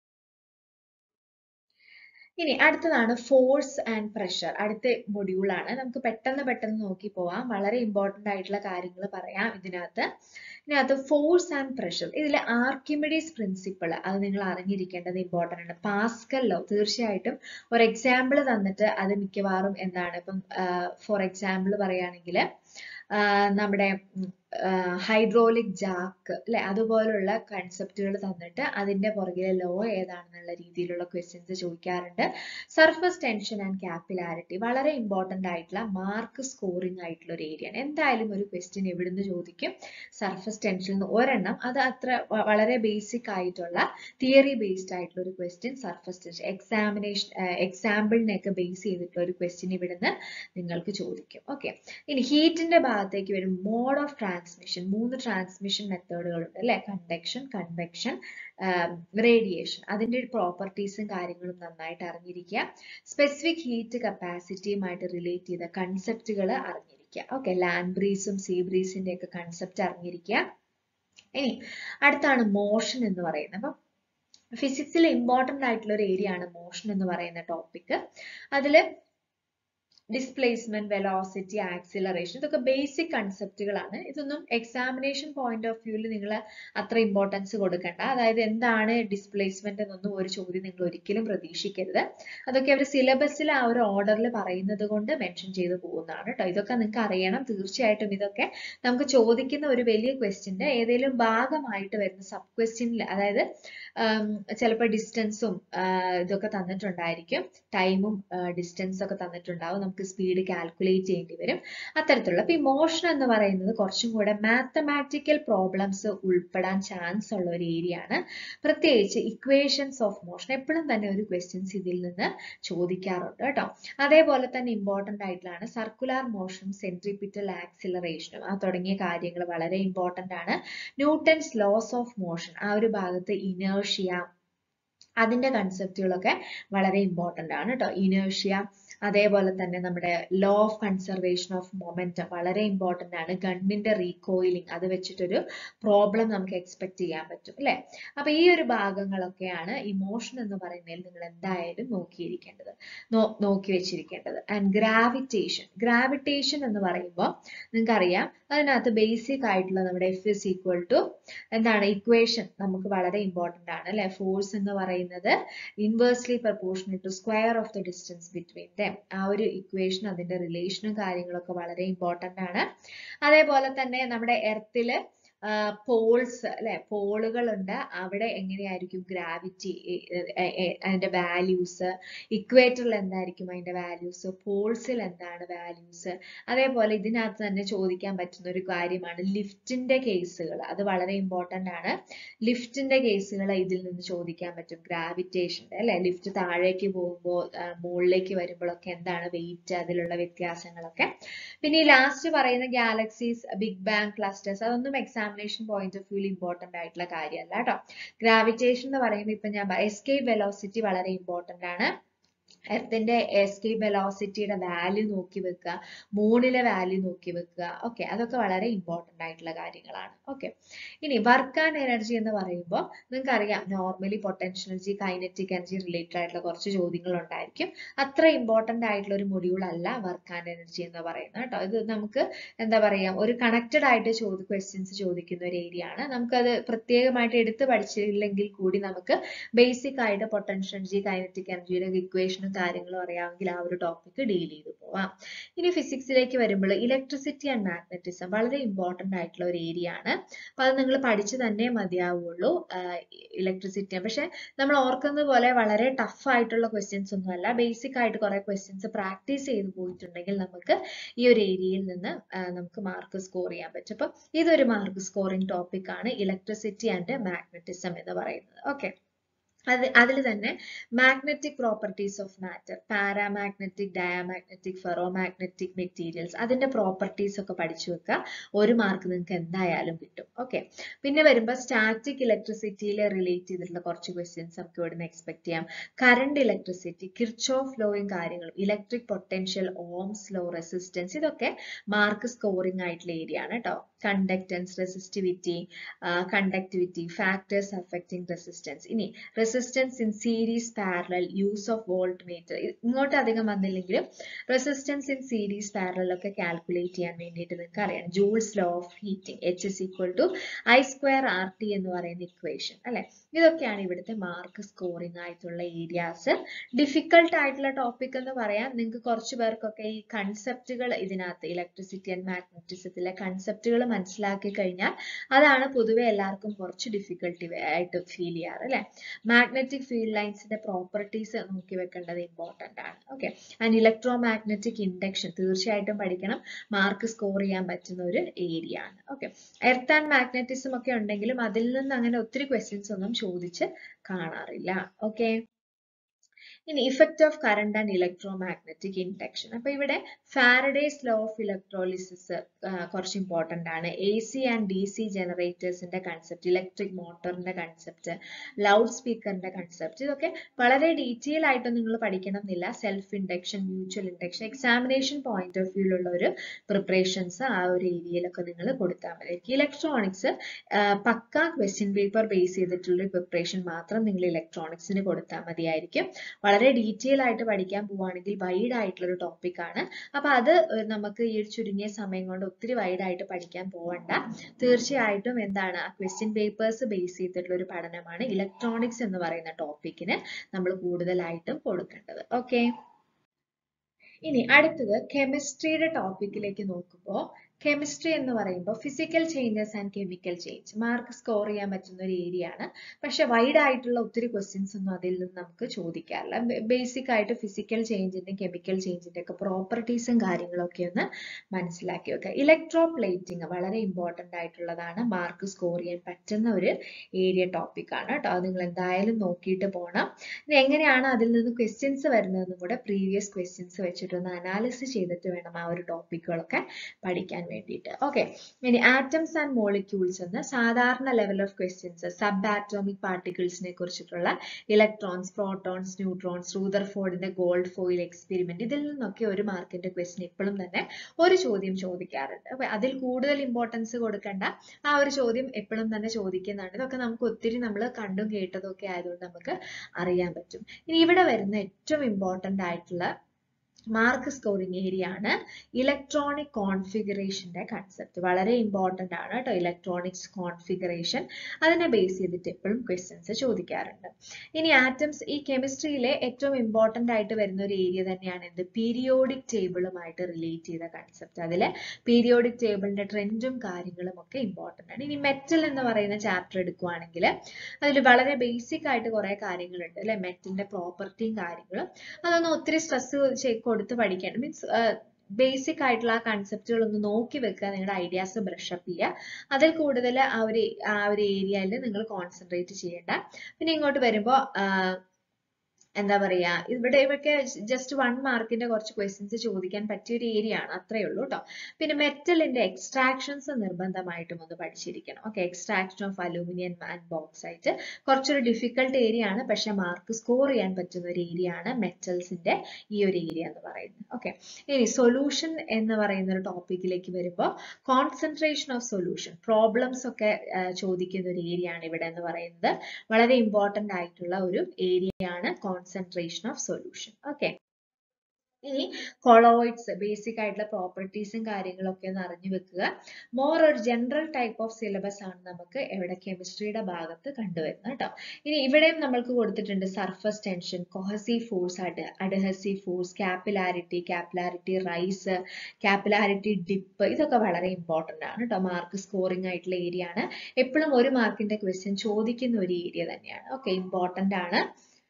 ഇനി അടുത്തതാണ് ഫോഴ്സ് ആൻഡ് പ്രഷർ അടുത്ത മൊഡ്യൂൾ ആണ് നമുക്ക് പെട്ടെന്ന് പെട്ടെന്ന് നോക്കി പോവാം വളരെ ഇമ്പോർട്ടന്റ് ആയിട്ടുള്ള കാര്യങ്ങൾ പറയാം ഇതിനകത്ത് ഇതിനകത്ത് ഫോഴ്സ് ആൻഡ് പ്രഷർ ഇതിൽ ആർക്കിമിഡീസ് പ്രിൻസിപ്പിൾ അത് നിങ്ങൾ അറിഞ്ഞിരിക്കേണ്ടത് ഇമ്പോർട്ടന്റ് ആണ് പാസ്കൽ ലോ തീർച്ചയായിട്ടും ഒരു എക്സാമ്പിൾ തന്നിട്ട് അത് മിക്കവാറും എന്താണ് ഇപ്പം ഫോർ എക്സാമ്പിൾ പറയുകയാണെങ്കിൽ നമ്മുടെ ഹൈഡ്രോളിക് ജാക്ക് അല്ലെ അതുപോലുള്ള കൺസെപ്റ്റുകൾ തന്നിട്ട് അതിന്റെ പുറകിലെ ലോ ഏതാണെന്നുള്ള രീതിയിലുള്ള ക്വസ്റ്റ്യൻസ് ചോദിക്കാറുണ്ട് സർഫസ് ടെൻഷൻ ആൻഡ് ക്യാപ്പിലാരിറ്റി വളരെ ഇമ്പോർട്ടന്റ് ആയിട്ടുള്ള മാർക്ക് സ്കോറിംഗ് ആയിട്ടുള്ള ഒരു ഏരിയ ആണ് എന്തായാലും ഒരു ക്വസ്റ്റ്യൻ എവിടുന്ന് ചോദിക്കും സർഫസ് ടെൻഷൻ ഒരെണ്ണം അത് അത്ര വ- വളരെ ബേസിക് ആയിട്ടുള്ള തിയറി ബേസ്ഡ് ആയിട്ടുള്ള ഒരു ക്വസ്റ്റ്യൻ സർഫസ് ടെൻഷൻ എക്സാമിനേഷൻ എക്സാമ്പിളിനെയൊക്കെ ബേസ് ചെയ്തിട്ടുള്ള ഒരു ക്വസ്റ്റ്യൻ ഇവിടുന്ന് നിങ്ങൾക്ക് ചോദിക്കും ഓക്കെ ഇനി ഹീറ്റിന്റെ ഭാഗത്തേക്ക് വരും മോഡ് ഓഫ് ട്രാൻസ്മിഷൻ മൂന്ന് ട്രാൻസ്മിഷൻ മെത്തേഡുകളുണ്ട് അല്ലെ കണ്ടക്ഷൻ കൺവെക്ഷൻ റേഡിയേഷൻ അതിന്റെ പ്രോപ്പർട്ടീസും കാര്യങ്ങളും നന്നായിട്ട് അറിഞ്ഞിരിക്കുക സ്പെസിഫിക് ഹീറ്റ് കപ്പാസിറ്റിയുമായിട്ട് റിലേറ്റ് ചെയ്ത കൺസെപ്റ്റുകൾ അറിഞ്ഞിരിക്കുക ഓക്കെ ലാൻഡ് ബ്രീസും സീ ബ്രീസിന്റെ ഒക്കെ കൺസെപ്റ്റ് അറിഞ്ഞിരിക്കുക ഇനി അടുത്താണ് മോഷൻ എന്ന് പറയുന്നത് അപ്പം ഫിസിക്സിൽ ഇമ്പോർട്ടന്റ് ആയിട്ടുള്ള ഒരു ഏരിയ ആണ് മോഷൻ എന്ന് പറയുന്ന ടോപ്പിക് അതില് ഡിസ്പ്ലേസ്മെന്റ് വെലോസിറ്റി ആക്സിലറേഷൻ ഇതൊക്കെ ബേസിക് കൺസെപ്റ്റുകളാണ് ഇതൊന്നും എക്സാമിനേഷൻ പോയിന്റ് ഓഫ് വ്യൂവിൽ നിങ്ങൾ അത്ര ഇമ്പോർട്ടൻസ് കൊടുക്കണ്ട അതായത് എന്താണ് ഡിസ്പ്ലേസ്മെന്റ് എന്നൊന്നും ഒരു ചോദ്യം നിങ്ങൾ ഒരിക്കലും പ്രതീക്ഷിക്കരുത് അതൊക്കെ അവർ സിലബസിൽ ആ ഒരു ഓർഡറിൽ പറയുന്നത് കൊണ്ട് മെൻഷൻ ചെയ്ത് പോകുന്നതാണ് കേട്ടോ ഇതൊക്കെ നിങ്ങൾക്ക് അറിയണം തീർച്ചയായിട്ടും ഇതൊക്കെ നമുക്ക് ചോദിക്കുന്ന ഒരു വലിയ ക്വസ്റ്റ്യന്റെ ഏതെങ്കിലും ഭാഗമായിട്ട് വരുന്ന സബ് ക്വസ്റ്റ്യനിൽ അതായത് ചിലപ്പോൾ ഡിസ്റ്റൻസും ഇതൊക്കെ തന്നിട്ടുണ്ടായിരിക്കും ടൈമും ഡിസ്റ്റൻസ് ഒക്കെ തന്നിട്ടുണ്ടാവും നമുക്ക് സ്പീഡ് കാൽക്കുലേറ്റ് ചെയ്യേണ്ടി വരും അത്തരത്തിലുള്ള ഇപ്പൊ ഈ മോഷൻ എന്ന് പറയുന്നത് കുറച്ചും കൂടെ മാത്തമാറ്റിക്കൽ പ്രോബ്ലംസ് ഉൾപ്പെടാൻ ചാൻസ് ഉള്ള ഒരു ഏരിയ ആണ് പ്രത്യേകിച്ച് ഇക്വേഷൻസ് ഓഫ് മോഷൻ എപ്പോഴും തന്നെ ഒരു ക്വസ്റ്റ്യൻസ് ഇതിൽ നിന്ന് ചോദിക്കാറുണ്ട് കേട്ടോ അതേപോലെ തന്നെ ഇമ്പോർട്ടന്റ് ആയിട്ടുള്ളതാണ് സർക്കുലർ മോഷനും സെൻട്രിപിറ്റൽ ആക്സിലറേഷനും ആ തുടങ്ങിയ കാര്യങ്ങൾ വളരെ ഇമ്പോർട്ടന്റ് ആണ് ന്യൂട്ടൺസ് ലോസ് ഓഫ് മോഷൻ ആ ഒരു ഭാഗത്ത് ഇനേർഷ്യ അതിന്റെ കൺസെപ്റ്റുകളൊക്കെ വളരെ ഇമ്പോർട്ടന്റ് ആണ് കേട്ടോ ഇനേർഷ്യ അതേപോലെ തന്നെ നമ്മുടെ law of conservation of momentum വളരെ ഇമ്പോർട്ടന്റ് ആണ് ഗണ്ണിന്റെ റീകോയിലിംഗ് അത് വെച്ചിട്ടൊരു പ്രോബ്ലം നമുക്ക് എക്സ്പെക്ട് ചെയ്യാൻ പറ്റും അല്ലെ അപ്പൊ ഈ ഒരു ഭാഗങ്ങളൊക്കെയാണ് ഇമോഷൻ എന്ന് പറയുന്നതിൽ നിങ്ങൾ എന്തായാലും നോക്കിയിരിക്കേണ്ടത് നോ- നോക്കി വെച്ചിരിക്കേണ്ടത് ആൻഡ് ഗ്രാവിറ്റേഷൻ ഗ്രാവിറ്റേഷൻ എന്ന് പറയുമ്പോൾ നിങ്ങൾക്കറിയാം അതിനകത്ത് ബേസിക് ആയിട്ടുള്ള നമ്മുടെ എഫ് ഇസ് ഈക്വൽ ടു എന്താണ് ഇക്വേഷൻ നമുക്ക് വളരെ ഇമ്പോർട്ടന്റ് ആണ് അല്ലെ ഫോഴ്സ് എന്ന് പറയുന്നത് inversely proportional to square of the distance between them ആ ഒരു ഇക്വേഷൻ അതിന്റെ റിലേഷനും കാര്യങ്ങളൊക്കെ വളരെ ഇമ്പോർട്ടന്റ് ആണ് അതേപോലെ തന്നെ നമ്മുടെ എർത്തില് പോൾസ് അല്ലെ പോളുകളുണ്ട് അവിടെ എങ്ങനെയായിരിക്കും ഗ്രാവിറ്റി അതിന്റെ വാല്യൂസ് ഇക്വേറ്ററിൽ എന്തായിരിക്കും അതിന്റെ വാല്യൂസ് പോൾസിൽ എന്താണ് വാല്യൂസ് അതേപോലെ ഇതിനകത്ത് തന്നെ ചോദിക്കാൻ പറ്റുന്ന ഒരു കാര്യമാണ് ലിഫ്റ്റിന്റെ കേസുകൾ അത് വളരെ ഇമ്പോർട്ടന്റ് ആണ് ലിഫ്റ്റിന്റെ കേസുകൾ ഇതിൽ നിന്ന് ചോദിക്കാൻ പറ്റും ഗ്രാവിറ്റേഷന്റെ അല്ലെ ലിഫ്റ്റ് താഴേക്ക് പോകുമ്പോൾ മുകളിലേക്ക് വരുമ്പോഴൊക്കെ എന്താണ് വെയിറ്റ് അതിലുള്ള വ്യത്യാസങ്ങളൊക്കെ പിന്നെ ഈ ലാസ്റ്റ് പറയുന്ന ഗാലക്സീസ് ബിഗ് ബാങ് ക്ലസ്റ്റേഴ്സ് അതൊന്നും എക്സാമിനേഷൻ പോയിന്റ് ഓഫ് വ്യൂവിൽ ഇമ്പോർട്ടന്റ് ആയിട്ടുള്ള കാര്യമല്ല കേട്ടോ ഗ്രാവിറ്റേഷൻ എന്ന് പറയുമ്പോൾ ഇപ്പൊ ഞാൻ എസ്കേപ്പ് വെലോസിറ്റി വളരെ ഇമ്പോർട്ടന്റ് ആണ് എർത്തിന്റെ എസ്കേപ്പ് വെലോസിറ്റിയുടെ വാല്യൂ നോക്കി വെക്കുക മൂണിലെ വാല്യൂ നോക്കി വെക്കുക ഓക്കെ അതൊക്കെ വളരെ ഇമ്പോർട്ടന്റ് ആയിട്ടുള്ള കാര്യങ്ങളാണ് ഓക്കെ ഇനി വർക്ക് ആൻഡ് എനർജി എന്ന് പറയുമ്പോൾ നിങ്ങൾക്ക് അറിയാം normally potential energy kinetic energy related ആയിട്ടുള്ള കുറച്ച് ചോദ്യങ്ങൾ ഉണ്ടായിരിക്കും അത്ര ഇമ്പോർട്ടന്റ് ആയിട്ടുള്ള ഒരു മൊഡ്യൂൾ അല്ല വർക്ക് ആൻഡ് എനർജി എന്ന് പറയുന്നത് കേട്ടോ ഇത് നമുക്ക് എന്താ പറയാ ഒരു കണക്റ്റഡ് ആയിട്ട് ചോദ്യ ക്വസ്റ്റ്യൻസ് ചോദിക്കുന്ന ഒരു ഏരിയ ആണ് നമുക്കത് പ്രത്യേകമായിട്ട് എടുത്ത് പഠിച്ചില്ലെങ്കിൽ കൂടി നമുക്ക് ബേസിക് ആയിട്ട് പൊട്ടൻഷ്യൽ എനർജി കൈനറ്റിക് എനർജിയുടെ ഇക്വേഷനും കാര്യങ്ങളും അറിയാമെങ്കിൽ ആ ഒരു ടോപ്പിക് ഡീൽ ചെയ്തു പോവാം ഇനി ഫിസിക്സിലേക്ക് വരുമ്പോൾ ഇലക്ട്രിസിറ്റി ആൻഡ് മാഗ്നറ്റിസം വളരെ ഇമ്പോർട്ടന്റ് ആയിട്ടുള്ള ഒരു ഏരിയ ആണ് അപ്പൊ അത് നിങ്ങൾ പഠിച്ചു തന്നെ മതിയാവുള്ളൂ ഇലക്ട്രിസിറ്റി പക്ഷെ നമ്മൾ ഓർക്കുന്നത് പോലെ വളരെ ടഫ് ആയിട്ടുള്ള ക്വസ്റ്റ്യൻസ് ഒന്നും അല്ല ബേസിക് ആയിട്ട് കുറെ ക്വസ്റ്റ്യൻസ് പ്രാക്ടീസ് ചെയ്ത് പോയിട്ടുണ്ടെങ്കിൽ നമുക്ക് ഈ ഒരു ഏരിയയിൽ നിന്ന് നമുക്ക് മാർക്ക് സ്കോർ ചെയ്യാൻ പറ്റും അപ്പൊ ഇതൊരു മാർക്ക് സ്കോറിംഗ് ടോപ്പിക് ആണ് ഇലക്ട്രിസിറ്റി ആൻഡ് മാഗ്നറ്റിസം എന്ന് പറയുന്നത് ഓക്കെ അത് അതിൽ തന്നെ magnetic properties of matter paramagnetic diamagnetic ferromagnetic materials അതിന്റെ പ്രോപ്പർട്ടീസ് ഒക്കെ പഠിച്ചു വെക്കുക ഒരു മാർക്ക് നിങ്ങൾക്ക് എന്തായാലും കിട്ടും ഓക്കെ പിന്നെ വരുമ്പോൾ സ്റ്റാറ്റിക് ഇലക്ട്രിസിറ്റിയിൽ റിലേറ്റ് ചെയ്തിട്ടുള്ള കുറച്ച് ക്വസ്റ്റ്യൻസ് നമുക്ക് ഇവിടുന്ന് എക്സ്പെക്ട് ചെയ്യാം കറണ്ട് ഇലക്ട്രിസിറ്റി കിർച്ചോഫ് ലോയും കാര്യങ്ങളും electric potential Ohm's law resistance ഇതൊക്കെ മാർക്ക് സ്കോറിംഗ് ആയിട്ടുള്ള ഏരിയ ആണ് കേട്ടോ conductance resistivity conductivity factors affecting resistance ഇനി resistance in series parallel use of voltmeter ഇങ്ങോട്ട് അധികം വന്നില്ലെങ്കിലും റെസിസ്റ്റൻസ് ഇൻ സീരീസ് പാരലൽ ഒക്കെ കാൽക്കുലേറ്റ് ചെയ്യാൻ വേണ്ടിയിട്ട് നിങ്ങൾക്ക് അറിയാം Joule's law of heating H is equal to I square R T എന്ന് പറയുന്ന ഇക്വേഷൻ അല്ലെ ഇതൊക്കെയാണ് ഇവിടുത്തെ മാർക്ക് സ്കോറിംഗ് ആയിട്ടുള്ള ഏരിയാസ് ഡിഫിക്കൽട്ട് ആയിട്ടുള്ള ടോപ്പിക് എന്ന് പറയാം നിങ്ങൾക്ക് കുറച്ച് പേർക്കൊക്കെ ഈ കൺസെപ്റ്റുകൾ ഇതിനകത്ത് ഇലക്ട്രിസിറ്റി ആൻഡ് മാഗ്നറ്റിസത്തിലെ കൺസെപ്റ്റുകൾ മനസ്സിലാക്കി കഴിഞ്ഞാൽ അതാണ് പൊതുവെ എല്ലാവർക്കും കുറച്ച് ഡിഫിക്കൽട്ടി ആയിട്ട് ഫീൽ ചെയ്യാറ് അല്ലെ മാഗ്നറ്റിക് ഫീൽഡ് ലൈൻസിന്റെ പ്രോപ്പർട്ടീസ് നോക്കി വെക്കേണ്ടത് ഇമ്പോർട്ടന്റ് ആണ് okay and electromagnetic induction തീർച്ചയായിട്ടും പഠിക്കണം മാർക്ക് സ്കോർ ചെയ്യാൻ പറ്റുന്ന ഒരു ഏരിയ ആണ് ഓക്കെ എർത്ത് ആൻഡ് മാഗ്നറ്റിസം ഒക്കെ ഉണ്ടെങ്കിലും അതിൽ നിന്ന് അങ്ങനെ ഒത്തിരി ക്വസ്റ്റ്യൻസ് ഒന്നും ചോദിച്ച് കാണാറില്ല ഓക്കെ ഇനി effect of current and electromagnetic induction അപ്പൊ ഇവിടെ ഫാരഡേസ് ലോ ഓഫ് ഇലക്ട്രോളിസിസ് കുറച്ച് ഇമ്പോർട്ടന്റ് ആണ് A C and D C ജനറേറ്റേഴ്സിന്റെ കൺസെപ്റ്റ് ഇലക്ട്രിക് മോട്ടറിന്റെ കൺസെപ്റ്റ് ലൗഡ് സ്പീക്കറിന്റെ കൺസെപ്റ്റ് ഇതൊക്കെ വളരെ ഡീറ്റെയിൽ ആയിട്ട് നിങ്ങൾ പഠിക്കണം എന്നില്ല self induction mutual induction examination point of വ്യൂലുള്ള ഒരു പ്രിപ്പറേഷൻസ് ആ ഒരു ഏരിയയിലൊക്കെ നിങ്ങൾ കൊടുത്താൽ മതി ഇലക്ട്രോണിക്സ് പക്ക ക്വസ്റ്റ്യൻ പേപ്പർ ബേസ് ചെയ്തിട്ടുള്ള ഒരു പ്രിപ്പറേഷൻ മാത്രം നിങ്ങൾ ഇലക്ട്രോണിക്സിന് കൊടുത്താൽ മതിയായിരിക്കും വളരെ ഡീറ്റെയിൽ ആയിട്ട് പഠിക്കാൻ പോവുകയാണെങ്കിൽ വൈഡ് ആയിട്ടുള്ള ഒരു ടോപ്പിക് ആണ് അപ്പൊ അത് നമുക്ക് ഈ ഒരു ചുരുങ്ങിയ സമയം കൊണ്ട് ഒത്തിരി വൈഡ് ആയിട്ട് പഠിക്കാൻ പോവണ്ട തീർച്ചയായിട്ടും എന്താണ് ആ ക്വസ്റ്റ്യൻ പേപ്പേഴ്സ് ബേസ് ചെയ്തിട്ടുള്ള ഒരു പഠനമാണ് ഇലക്ട്രോണിക്സ് എന്ന് പറയുന്ന ടോപ്പിക്കിന് നമ്മൾ കൂടുതലായിട്ടും കൊടുക്കേണ്ടത് ഓക്കെ ഇനി അടുത്തത് കെമിസ്ട്രിയുടെ ടോപ്പിക്കിലേക്ക് നോക്കുമ്പോൾ കെമിസ്ട്രി എന്ന് പറയുമ്പോൾ physical changes and chemical change mark score ചെയ്യാൻ പറ്റുന്ന ഒരു ഏരിയ ആണ് പക്ഷെ വൈഡ് ആയിട്ടുള്ള ഒത്തിരി ക്വസ്റ്റ്യൻസ് ഒന്നും അതിൽ നിന്ന് നമുക്ക് ചോദിക്കാറില്ല ബേസിക് ആയിട്ട് ഫിസിക്കൽ ചേഞ്ചിന്റെ കെമിക്കൽ ചേഞ്ചിന്റെ ഒക്കെ പ്രോപ്പർട്ടീസും കാര്യങ്ങളൊക്കെ ഒന്ന് മനസ്സിലാക്കി വെക്കുക ഇലക്ട്രോ പ്ലേറ്റിംഗ് വളരെ ഇമ്പോർട്ടന്റ് ആയിട്ടുള്ളതാണ് മാർക്ക് സ്കോർ ചെയ്യാൻ പറ്റുന്ന ഒരു ഏരിയ ടോപ്പിക് ആണ് കേട്ടോ അത് നിങ്ങൾ എന്തായാലും നോക്കിയിട്ട് പോകണം ഇനി എങ്ങനെയാണ് അതിൽ നിന്ന് ക്വസ്റ്റ്യൻസ് വരുന്നതെന്നും കൂടെ പ്രീവിയസ് ക്വസ്റ്റ്യൻസ് വെച്ചിട്ടൊന്ന് അനാലിസിസ് ചെയ്തിട്ട് വേണം ആ ഒരു ടോപ്പിക്കുകളൊക്കെ പഠിക്കാൻ വേണ്ടിയിട്ട് ഓക്കെ ഇനി ആറ്റംസ് ആൻഡ് മോളിക്യൂൾസ് എന്ന് സാധാരണ level of questions subatomic പാർട്ടിക്കിൾസിനെ കുറിച്ചിട്ടുള്ള ഇലക്ട്രോൺസ് പ്രോട്ടോൺസ് ന്യൂട്രോൺസ് റൂദർഫോർഡിന്റെ ഗോൾഡ് ഫോയിൽ എക്സ്പെരിമെന്റ് ഇതിൽ നിന്നൊക്കെ ഒരു മാർക്കിന്റെ ക്വസ്റ്റ്യൻ ഇപ്പോഴും തന്നെ ഒരു ചോദ്യം ചോദിക്കാറുണ്ട് അപ്പൊ അതിൽ കൂടുതൽ ഇമ്പോർട്ടൻസ് കൊടുക്കേണ്ട ആ ഒരു ചോദ്യം എപ്പോഴും തന്നെ ചോദിക്കുന്നുണ്ട് ഇതൊക്കെ നമുക്ക് ഒത്തിരി നമ്മൾ കണ്ടും കേട്ടതും ഒക്കെ ആയതുകൊണ്ട് നമുക്ക് അറിയാൻ പറ്റും ഇനി ഇവിടെ വരുന്ന ഏറ്റവും ഇമ്പോർട്ടന്റ് ആയിട്ടുള്ള മാർക്ക് സ്കോറിംഗ് ഏരിയ ആണ് ഇലക്ട്രോണിക് കോൺഫിഗറേഷന്റെ കൺസെപ്റ്റ് വളരെ ഇമ്പോർട്ടന്റ് ആണ് കേട്ടോ ഇലക്ട്രോണിക്സ് കോൺഫിഗറേഷൻ അതിനെ ബേസ് ചെയ്തിട്ട് എപ്പോഴും ക്വസ്റ്റ്യൻസ് ചോദിക്കാറുണ്ട് ഇനി ആറ്റംസ് ഈ കെമിസ്ട്രിയിലെ ഏറ്റവും ഇമ്പോർട്ടന്റ് ആയിട്ട് വരുന്ന ഒരു ഏരിയ തന്നെയാണ് എന്ത് പീരിയോഡിക് ടേബിളുമായിട്ട് റിലേറ്റ് ചെയ്ത കൺസെപ്റ്റ് അതിലെ പീരിയോഡിക് ടേബിളിന്റെ ട്രെൻഡും കാര്യങ്ങളും ഒക്കെ ഇമ്പോർട്ടന്റ് ആണ് ഇനി മെറ്റൽ എന്ന് പറയുന്ന ചാപ്റ്റർ എടുക്കുവാണെങ്കിൽ അതിൽ വളരെ ബേസിക് ആയിട്ട് കുറെ കാര്യങ്ങളുണ്ട് അല്ലെ മെറ്റലിന്റെ പ്രോപ്പർട്ടിയും കാര്യങ്ങളും അതൊന്നും ഒത്തിരി സ്ട്രെസ് കൊടുത്ത് പഠിക്കണം മീൻസ് ബേസിക് ആയിട്ടുള്ള ആ കൺസെപ്റ്റുകൾ ഒന്ന് നോക്കി വെക്കുക നിങ്ങളുടെ ഐഡിയാസ് ബ്രഷപ്പ് ചെയ്യുക അതിൽ കൂടുതൽ ആ ഒരു ആ ഒരു ഏരിയയിൽ നിങ്ങൾ കോൺസെൻട്രേറ്റ് ചെയ്യേണ്ട പിന്നെ ഇങ്ങോട്ട് വരുമ്പോൾ എന്താ പറയാ ഇവിടെ ഇവർക്ക് ജസ്റ്റ് വൺ മാർക്കിന്റെ കുറച്ച് ക്വസ്റ്റ്യൻസ് ചോദിക്കാൻ പറ്റിയ ഒരു ഏരിയ ആണ് അത്രേ ഉള്ളൂ കേട്ടോ പിന്നെ മെറ്റലിന്റെ എക്സ്ട്രാക്ഷൻസ് നിർബന്ധമായിട്ടും ഒന്ന് പഠിച്ചിരിക്കണം okay extraction of aluminium and bauxite കുറച്ചൊരു ഡിഫിക്കൽട്ട് ഏരിയ ആണ് പക്ഷെ മാർക്ക് സ്കോർ ചെയ്യാൻ പറ്റുന്ന ഒരു ഏരിയ ആണ് മെറ്റൽസിന്റെ ഈ ഒരു ഏരിയ എന്ന് പറയുന്നത് ഓക്കെ ഇനി സൊല്യൂഷൻ എന്ന് പറയുന്ന ഒരു ടോപ്പിക്കിലേക്ക് വരുമ്പോൾ കോൺസെൻട്രേഷൻ ഓഫ് സൊല്യൂഷൻ പ്രോബ്ലംസ് ഒക്കെ ചോദിക്കുന്ന ഒരു ഏരിയ ആണ് ഇവിടെ എന്ന് പറയുന്നത് വളരെ ഇമ്പോർട്ടന്റ് ആയിട്ടുള്ള ഒരു ഏരിയ ആണ് കോൺസെൻട്രേഷൻ ഓഫ് സൊല്യൂഷൻ ഓക്കെ ഇനി കൊളോയിഡ്സ് ബേസിക് ആയിട്ടുള്ള പ്രോപ്പർട്ടീസും കാര്യങ്ങളൊക്കെ ഒന്ന് അറിഞ്ഞു വെക്കുക മോർ ഒരു ജനറൽ ടൈപ്പ് ഓഫ് സിലബസ് ആണ് നമുക്ക് എവിടെ കെമിസ്ട്രിയുടെ ഭാഗത്ത് കണ്ടുവരുന്നത് കേട്ടോ ഇനി ഇവിടെയും നമ്മൾക്ക് കൊടുത്തിട്ടുണ്ട് surface tension cohesive force adhesive force capillarity capillarity rise capillarity dip ഇതൊക്കെ വളരെ ഇമ്പോർട്ടന്റ് ആണ് കേട്ടോ മാർക്ക് സ്കോറിംഗ് ആയിട്ടുള്ള ഏരിയ ആണ് എപ്പോഴും ഒരു മാർക്കിന്റെ ക്വസ്റ്റ്യൻ ചോദിക്കുന്ന ഒരു ഏരിയ തന്നെയാണ് ഓക്കെ ഇമ്പോർട്ടന്റ് ആണ്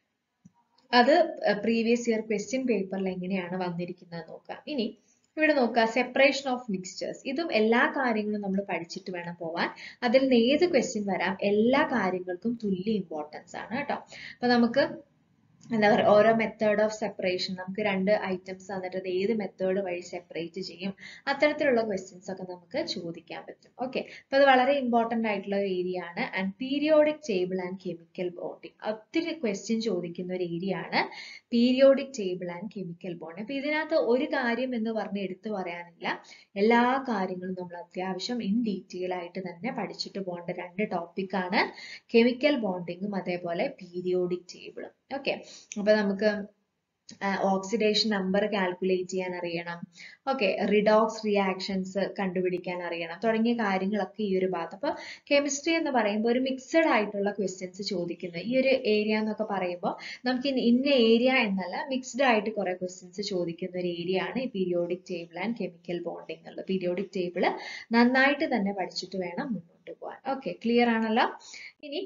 അത് പ്രീവിയസ് ഇയർ ക്വസ്റ്റ്യൻ പേപ്പറിൽ എങ്ങനെയാണ് വന്നിരിക്കുന്നത് നോക്കാം ഇനി ഇവിടെ നോക്കുക സെപ്പറേഷൻ ഓഫ് മിക്സ്ചേഴ്സ് ഇതും എല്ലാ കാര്യങ്ങളും നമ്മൾ പഠിച്ചിട്ട് വേണം പോവാൻ അതിൽ നിന്ന് ഏത് ക്വസ്റ്റ്യൻ വരാം എല്ലാ കാര്യങ്ങൾക്കും തുല്യ ഇമ്പോർട്ടൻസ് ആണ് കേട്ടോ അപ്പൊ നമുക്ക് എന്താ പറയുക ഓരോ മെത്തേഡ് ഓഫ് സെപ്പറേഷൻ നമുക്ക് രണ്ട് ഐറ്റംസ് തന്നിട്ട് അത് ഏത് മെത്തേഡ് വഴി സെപ്പറേറ്റ് ചെയ്യും അത്തരത്തിലുള്ള ക്വസ്റ്റ്യൻസ് ഒക്കെ നമുക്ക് ചോദിക്കാൻ പറ്റും ഓക്കെ അപ്പൊ അത് വളരെ ഇമ്പോർട്ടന്റ് ആയിട്ടുള്ള ഒരു ഏരിയ ആണ് and periodic table and chemical bonding ഒത്തിരി ക്വസ്റ്റ്യൻ ചോദിക്കുന്ന ഒരു ഏരിയ ആണ് periodic table and chemical bond അപ്പൊ ഇതിനകത്ത് ഒരു കാര്യം എന്ന് പറഞ്ഞ് എടുത്തു പറയാനില്ല എല്ലാ കാര്യങ്ങളും നമ്മൾ അത്യാവശ്യം ഇൻ ഡീറ്റെയിൽ ആയിട്ട് തന്നെ പഠിച്ചിട്ട് പോകേണ്ട രണ്ട് ടോപ്പിക്കാണ് കെമിക്കൽ ബോണ്ടിങ്ങും അതേപോലെ പീരിയോഡിക് ടേബിളും ഓക്കെ അപ്പൊ നമുക്ക് ഓക്സിഡേഷൻ നമ്പർ കാൽക്കുലേറ്റ് ചെയ്യാൻ അറിയണം ഓക്കെ റിഡോക്സ് റിയാക്ഷൻസ് കണ്ടുപിടിക്കാൻ അറിയണം തുടങ്ങിയ കാര്യങ്ങളൊക്കെ ഈ ഒരു ഭാഗത്ത് അപ്പൊ കെമിസ്ട്രി എന്ന് പറയുമ്പോൾ ഒരു മിക്സഡ് ആയിട്ടുള്ള ക്വസ്റ്റ്യൻസ് ചോദിക്കുന്നത് ഈ ഒരു ഏരിയ എന്നൊക്കെ പറയുമ്പോൾ നമുക്ക് ഇന്ന ഏരിയ എന്നല്ല മിക്സ്ഡ് ആയിട്ട് കുറെ ക്വസ്റ്റ്യൻസ് ചോദിക്കുന്ന ഒരു ഏരിയ ആണ് ഈ periodic table and chemical bonding ഉള്ളത് പീരിയോഡിക് ടേബിൾ നന്നായിട്ട് തന്നെ പഠിച്ചിട്ട് വേണം മുന്നോട്ട് പോകാൻ ഓക്കെ ക്ലിയർ ആണല്ലോ ഇനി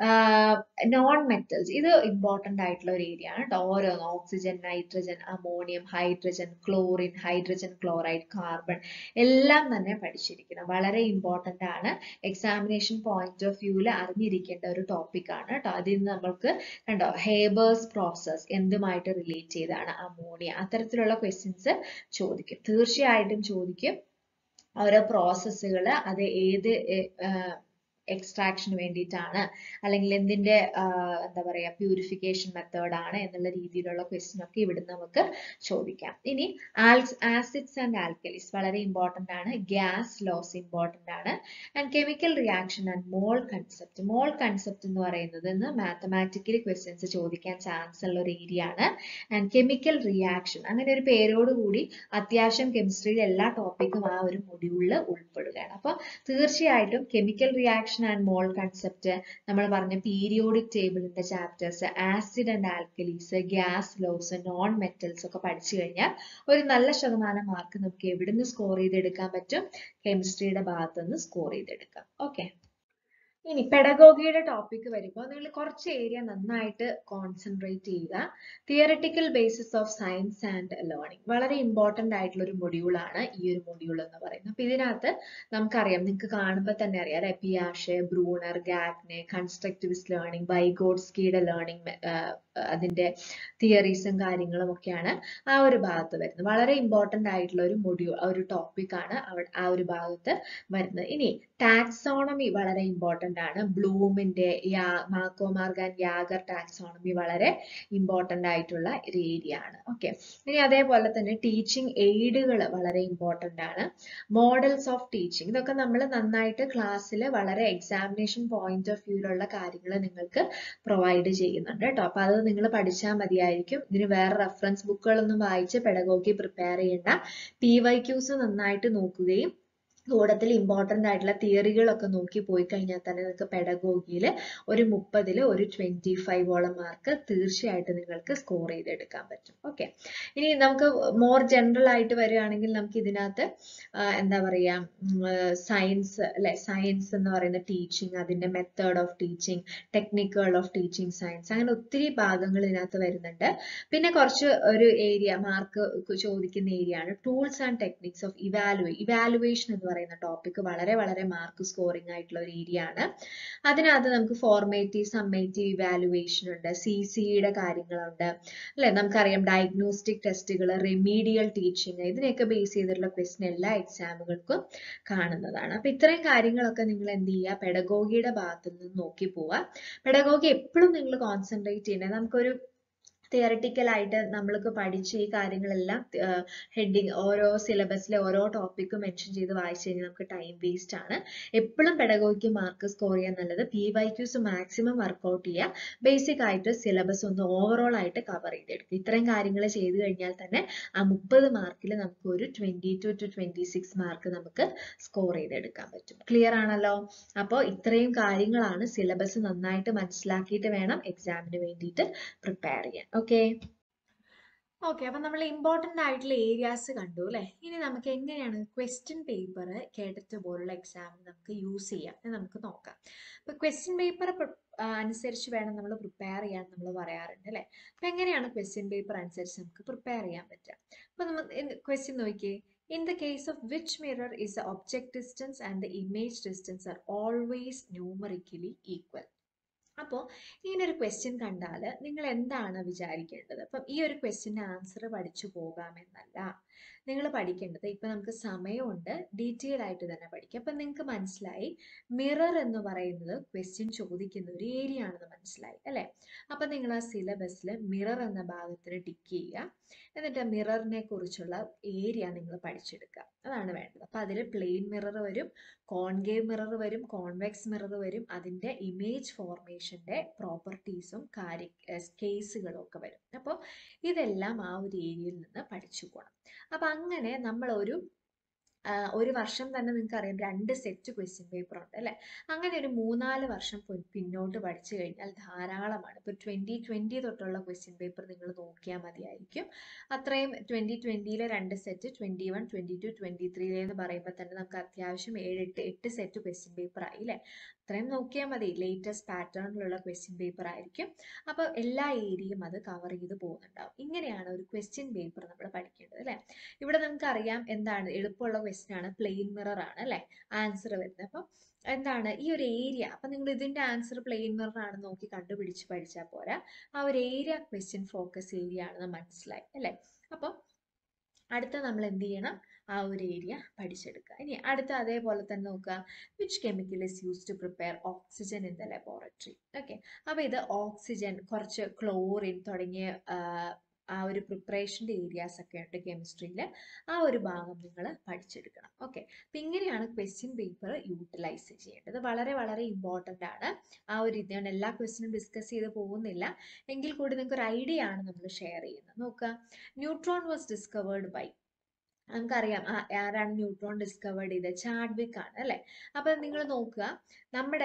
നോൺ മെറ്റൽസ് ഇത് ഇമ്പോർട്ടന്റ് ആയിട്ടുള്ള ഒരു ഏരിയ ആണ് കേട്ടോ ഓരോന്ന് oxygen nitrogen ammonium hydrogen chlorine hydrogen chloride carbon എല്ലാം തന്നെ പഠിച്ചിരിക്കണം വളരെ ഇമ്പോർട്ടന്റ് ആണ് എക്സാമിനേഷൻ പോയിന്റ് ഓഫ് വ്യൂവിൽ അറിഞ്ഞിരിക്കേണ്ട ഒരു ടോപ്പിക് ആണ് കേട്ടോ അതിൽ നിന്ന് നമ്മൾക്ക് കണ്ടോ ഹേബേഴ്സ് പ്രോസസ് എന്തുമായിട്ട് റിലേറ്റ് ചെയ്താണ് അമോണിയ അത്തരത്തിലുള്ള ക്വസ്റ്റ്യൻസ് ചോദിക്കും തീർച്ചയായിട്ടും ചോദിക്കും ഓരോ പ്രോസസ്സുകൾ അത് ഏത് എക്സ്ട്രാക്ഷന് വേണ്ടിയിട്ടാണ് അല്ലെങ്കിൽ എന്തിന്റെ എന്താ പറയാ പ്യൂരിഫിക്കേഷൻ മെത്തേഡ് ആണ് എന്നുള്ള രീതിയിലുള്ള ക്വസ്റ്റ്യൻ ഒക്കെ ഇവിടുന്ന് നമുക്ക് ചോദിക്കാം ഇനി ആസിഡ്സ് ആൻഡ് ആൽക്കലീസ് വളരെ ഇമ്പോർട്ടന്റ് ആണ് ഗ്യാസ് ലോസ് ഇമ്പോർട്ടന്റ് ആണ് and chemical reaction and mole concept mole concept എന്ന് പറയുന്നത് മാത്തമാറ്റിക്കലി ക്വസ്റ്റ്യൻസ് ചോദിക്കാൻ ചാൻസ് ഉള്ള ഒരു ഏരിയ ആണ് ആൻഡ് കെമിക്കൽ റിയാക്ഷൻ അങ്ങനെ ഒരു പേരോടുകൂടി അത്യാവശ്യം കെമിസ്ട്രിയിലെ എല്ലാ ടോപ്പിക്കും ആ ഒരു മൊഡ്യൂളിൽ ഉൾപ്പെടുകയാണ് അപ്പോൾ തീർച്ചയായിട്ടും chemical reaction and mole concept നമ്മൾ പറഞ്ഞ പീരിയോഡിക് ടേബിളിന്റെ chapters acid and alkalis gas laws non metals ഒക്കെ പഠിച്ചു കഴിഞ്ഞാൽ ഒരു നല്ല ശതമാനം മാർക്ക് നമുക്ക് എവിടുന്ന് സ്കോർ ചെയ്തെടുക്കാൻ പറ്റും കെമിസ്ട്രിയുടെ ഭാഗത്ത് നിന്ന് സ്കോർ ചെയ്തെടുക്കാം ഓക്കെ ഇനി പെഡഗോഗിയുടെ ടോപ്പിക് വരുമ്പോൾ നിങ്ങൾ കുറച്ച് ഏരിയ നന്നായിട്ട് കോൺസെൻട്രേറ്റ് ചെയ്യുക theoretical basis of science and learning വളരെ ഇമ്പോർട്ടന്റ് ആയിട്ടുള്ള ഒരു മൊഡ്യൂളാണ് ഈ ഒരു മൊഡ്യൂൾ എന്ന് പറയുന്നത് അപ്പൊ ഇതിനകത്ത് നമുക്കറിയാം നിങ്ങൾക്ക് കാണുമ്പോൾ തന്നെ അറിയാം അല്ലെ പിയാഷെ ബ്രൂണർ ഗാഗ്നെ കൺസ്ട്രക്റ്റിവിസ്റ്റ് ലേണിംഗ് ബൈഗോഡ്സ്കിയുടെ ലേണിംഗ് അതിന്റെ തിയറീസും കാര്യങ്ങളും ഒക്കെയാണ് ആ ഒരു ഭാഗത്ത് വരുന്നത് വളരെ ഇമ്പോർട്ടന്റ് ആയിട്ടുള്ള ഒരു മൊഡ്യൂൾ ഒരു ടോപ്പിക് ആണ് ആ ഒരു ഭാഗത്ത് വരുന്നത് ഇനി ടാക്സോണമി വളരെ ഇമ്പോർട്ടന്റ് ആണ് ബ്ലൂമിന്റെ മാർക്കോമാർഗാൻ യാഗർ ടാക്സോണമി വളരെ ഇമ്പോർട്ടന്റ് ആയിട്ടുള്ള ഒരു ഏരിയ ആണ് ഓക്കെ ഇനി അതേപോലെ തന്നെ ടീച്ചിങ് എയ്ഡുകൾ വളരെ ഇമ്പോർട്ടന്റ് ആണ് മോഡൽസ് ഓഫ് ടീച്ചിങ് ഇതൊക്കെ നമ്മൾ നന്നായിട്ട് ക്ലാസ്സിൽ വളരെ എക്സാമിനേഷൻ പോയിന്റ് ഓഫ് വ്യൂയിലുള്ള കാര്യങ്ങൾ നിങ്ങൾക്ക് പ്രൊവൈഡ് ചെയ്യുന്നുണ്ട് കേട്ടോ അപ്പൊ അത് നിങ്ങൾ പഠിച്ചാൽ മതിയായിരിക്കും ഇതിന് വേറെ റെഫറൻസ് ബുക്കുകളൊന്നും വായിച്ച് പെഡഗോഗി പ്രിപ്പയർ ചെയ്യേണ്ട പി വൈ ക്യൂസ് നന്നായിട്ട് നോക്കുകയും കൂടത്തിൽ ഇമ്പോർട്ടൻ്റ് ആയിട്ടുള്ള തിയറികളൊക്കെ നോക്കി പോയി കഴിഞ്ഞാൽ തന്നെ നിങ്ങൾക്ക് പെഡഗോഗിയിൽ ഒരു മുപ്പതിൽ ഒരു ട്വൻറ്റി ഫൈവോളം മാർക്ക് തീർച്ചയായിട്ടും നിങ്ങൾക്ക് സ്കോർ ചെയ്തെടുക്കാൻ പറ്റും ഓക്കെ ഇനി നമുക്ക് മോർ ജനറൽ ആയിട്ട് വരികയാണെങ്കിൽ നമുക്ക് ഇതിനകത്ത് ആ, എന്താ പറയുക സയൻസ് അല്ലെ സയൻസ് എന്ന് പറയുന്ന ടീച്ചിങ് അതിൻ്റെ മെത്തേഡ് ഓഫ് ടീച്ചിങ് ടെക്നിക്കുകൾ ഓഫ് ടീച്ചിങ് സയൻസ് അങ്ങനെ ഒത്തിരി ഭാഗങ്ങൾ ഇതിനകത്ത് വരുന്നുണ്ട് പിന്നെ കുറച്ച് ഒരു ഏരിയ മാർക്ക് ചോദിക്കുന്ന ഏരിയ ആണ് tools and techniques of evalua evaluation എന്ന് പറയുന്ന ടോപ്പിക് വളരെ വളരെ മാർക്ക് സ്കോറിംഗ് ആയിട്ടുള്ള ഒരു ഏരിയ ആണ് അതിനകത്ത് നമുക്ക് ഫോർമേറ്റീവ് സമ്മേറ്റീവ് ഇവാലുവേഷൻ ഉണ്ട് സി സിയുടെ കാര്യങ്ങളുണ്ട് അല്ലെ നമുക്കറിയാം ഡയഗ്നോസ്റ്റിക് ടെസ്റ്റുകൾ റെമീഡിയൽ ടീച്ചിങ് ഇതിനെയൊക്കെ ബേസ് ചെയ്തിട്ടുള്ള ക്വസ്റ്റ്യൻ എല്ലാ എക്സാമുകൾക്കും കാണുന്നതാണ് അപ്പൊ ഇത്രയും കാര്യങ്ങളൊക്കെ നിങ്ങൾ എന്ത് ചെയ്യുക പെഡഗോഗിയുടെ ഭാഗത്ത് നിന്ന് നോക്കി പോവുക പെഡഗോഗി എപ്പോഴും നിങ്ങൾ കോൺസെൻട്രേറ്റ് ചെയ്യണേ നമുക്കൊരു തിയറട്ടിക്കൽ ആയിട്ട് നമ്മൾക്ക് പഠിച്ച ഈ കാര്യങ്ങളെല്ലാം ഹെഡിങ് ഓരോ സിലബസിലെ ഓരോ ടോപ്പിക്കും മെൻഷൻ ചെയ്ത് വായിച്ചു കഴിഞ്ഞാൽ നമുക്ക് ടൈം വേസ്റ്റ് ആണ് എപ്പോഴും പെഡഗോഗിക്ക് മാർക്ക് സ്കോർ ചെയ്യാൻ നല്ലത് P Y Qs maximum workout ചെയ്യുക ബേസിക് ആയിട്ട് സിലബസ് ഒന്ന് ഓവറോൾ ആയിട്ട് കവർ ചെയ്തെടുക്കുക ഇത്രയും കാര്യങ്ങൾ ചെയ്തു കഴിഞ്ഞാൽ തന്നെ ആ മുപ്പത് മാർക്കിൽ നമുക്ക് ഒരു twenty two to twenty six mark നമുക്ക് സ്കോർ ചെയ്തെടുക്കാൻ പറ്റും ക്ലിയർ ആണല്ലോ അപ്പോൾ ഇത്രയും കാര്യങ്ങളാണ് സിലബസ് നന്നായിട്ട് മനസ്സിലാക്കിയിട്ട് വേണം എക്സാമിന് വേണ്ടിയിട്ട് പ്രിപ്പയർ ചെയ്യാൻ ഓക്കെ ഓക്കെ അപ്പം നമ്മൾ ഇമ്പോർട്ടൻ്റ് ആയിട്ടുള്ള ഏരിയാസ് കണ്ടു അല്ലേ ഇനി നമുക്ക് എങ്ങനെയാണ് ക്വസ്റ്റ്യൻ പേപ്പർ കേട്ടിട്ട് പോലുള്ള എക്സാമിന് നമുക്ക് യൂസ് ചെയ്യാം എന്ന് നമുക്ക് നോക്കാം അപ്പോൾ ക്വസ്റ്റ്യൻ പേപ്പർ അനുസരിച്ച് വേണം നമ്മൾ പ്രിപ്പയർ ചെയ്യാൻ നമ്മൾ പറയാറുണ്ട് അല്ലേ അപ്പം എങ്ങനെയാണ് ക്വസ്റ്റ്യൻ പേപ്പർ അനുസരിച്ച് നമുക്ക് പ്രിപ്പയർ ചെയ്യാൻ പറ്റുക അപ്പോൾ നമ്മൾ ക്വസ്റ്റ്യൻ നോക്കിയേ In the case of which mirror is the object distance and the image distance are always numerically equal? അപ്പോൾ ഇങ്ങനെ ഒരു ക്വസ്റ്റ്യൻ കണ്ടാൽ നിങ്ങൾ എന്താണ് വിചാരിക്കേണ്ടത് അപ്പം ഈ ഒരു ക്വസ്റ്റ്യൻ്റെ ആൻസർ പഠിച്ചു പോകാമെന്നല്ല നിങ്ങൾ പഠിക്കേണ്ടത് ഇപ്പം നമുക്ക് സമയമുണ്ട് ഡീറ്റെയിൽ ആയിട്ട് തന്നെ പഠിക്കാം അപ്പം നിങ്ങൾക്ക് മനസ്സിലായി മിറർ എന്ന് പറയുന്നത് ക്വസ്റ്റ്യൻ ചോദിക്കുന്ന ഒരു ഏരിയ ആണെന്ന് മനസ്സിലായി അല്ലേ അപ്പം നിങ്ങൾ ആ സിലബസിൽ മിറർ എന്ന ഭാഗത്തിന് ടിക്ക് ചെയ്യുക എന്നിട്ട് മിററിനെ കുറിച്ചുള്ള ഏരിയ നിങ്ങൾ പഠിച്ചെടുക്കുക അതാണ് വേണ്ടത് അപ്പം അതിൽ പ്ലെയിൻ മിറർ വരും കോൺകേവ് മിറർ വരും കോൺവെക്സ് മിറർ വരും അതിൻ്റെ ഇമേജ് ഫോർമേഷൻ്റെ പ്രോപ്പർട്ടീസും കാര്യ കേസുകളും ഒക്കെ വരും അപ്പോൾ ഇതെല്ലാം ആ ഒരു ഏരിയയിൽ നിന്ന് പഠിച്ചു പോകണം അപ്പം അങ്ങനെ നമ്മൾ ഒരു ആ, ഒരു വർഷം തന്നെ നിങ്ങൾക്ക് അറിയാം രണ്ട് സെറ്റ് ക്വസ്റ്റ്യൻ പേപ്പർ ഉണ്ട് അല്ലേ അങ്ങനെ ഒരു മൂന്നാല് വർഷം പൊ- പിന്നോട്ട് പഠിച്ചു കഴിഞ്ഞാൽ ധാരാളമാണ് ഇപ്പോൾ ട്വൻറ്റി ട്വൻറ്റി തൊട്ടുള്ള ക്വസ്റ്റ്യൻ പേപ്പർ നിങ്ങൾ നോക്കിയാൽ മതിയായിരിക്കും അത്രയും ട്വൻറ്റി ട്വൻറ്റിയിലെ രണ്ട് set twenty one twenty two twenty ത്രീയിലെ എന്ന് പറയുമ്പോൾ തന്നെ നമുക്ക് അത്യാവശ്യം ഏഴ് എട്ട് എട്ട് സെറ്റ് ക്വസ്റ്റ്യൻ പേപ്പർ ആയി അല്ലേ അത്രയും നോക്കിയാൽ മതി ലേറ്റസ്റ്റ് പാറ്റേണിലുള്ള ക്വസ്റ്റ്യൻ പേപ്പർ ആയിരിക്കും അപ്പോൾ എല്ലാ ഏരിയയും അത് കവർ ചെയ്ത് പോകുന്നുണ്ടാവും ഇങ്ങനെയാണ് ഒരു ക്വസ്റ്റ്യൻ പേപ്പർ നമ്മൾ പഠിക്കേണ്ടത് അല്ലേ ഇവിടെ നമുക്ക് അറിയാം എന്താണ് എളുപ്പമുള്ള ക്വസ്റ്റ്യൻ ആണ് പ്ലെയിൻ മിറർ ആണ് അല്ലേ ആൻസർ വരുന്നത് അപ്പം എന്താണ് ഈ ഒരു ഏരിയ അപ്പം നിങ്ങൾ ഇതിന്റെ ആൻസർ പ്ലെയിൻ മിറർ ആണ് നോക്കി കണ്ടുപിടിച്ച് പഠിച്ചാൽ പോരാ ആ ഒരു ഏരിയ ക്വസ്റ്റ്യൻ ഫോക്കസ് ഏരിയ ആണെന്ന് മനസ്സിലായി അല്ലേ അപ്പം അടുത്ത നമ്മൾ എന്ത് ചെയ്യണം ആ ഒരു ഏരിയ പഠിച്ചെടുക്കുക ഇനി അടുത്ത അതേപോലെ തന്നെ നോക്കുക which chemical is use to prepare oxygen in the laboratory okay അപ്പോൾ ഇത് ഓക്സിജൻ കുറച്ച് ക്ലോറിൻ തുടങ്ങിയ ആ, ആ ഒരു പ്രിപ്പറേഷൻ്റെ ഏരിയാസ് ഒക്കെ ഉണ്ട് കെമിസ്ട്രിയിൽ ആ ഒരു ഭാഗം നിങ്ങൾ പഠിച്ചെടുക്കണം ഓക്കെ അപ്പം ഇങ്ങനെയാണ് ക്വസ്റ്റ്യൻ പേപ്പർ യൂട്ടിലൈസ് ചെയ്യേണ്ടത് വളരെ വളരെ ഇമ്പോർട്ടൻ്റ് ആണ് ആ ഒരു ഇത് ഞാൻ എല്ലാ ക്വസ്റ്റ്യനും ഡിസ്കസ് ചെയ്ത് പോകുന്നില്ല എങ്കിൽ കൂടി നിങ്ങൾക്ക് ഒരു ഐഡിയ ആണ് നമ്മൾ ഷെയർ ചെയ്യുന്നത് നോക്കുക ന്യൂട്രോൺ വാസ് ഡിസ്കവേർഡ് ബൈ നമുക്കറിയാം ആ- ആരാണ് ന്യൂട്രോൺ ഡിസ്കവേർഡ് ചെയ്തത് ചാഡ്വിക് ആണ് അല്ലെ അപ്പൊ നിങ്ങൾ നോക്കുക നമ്മുടെ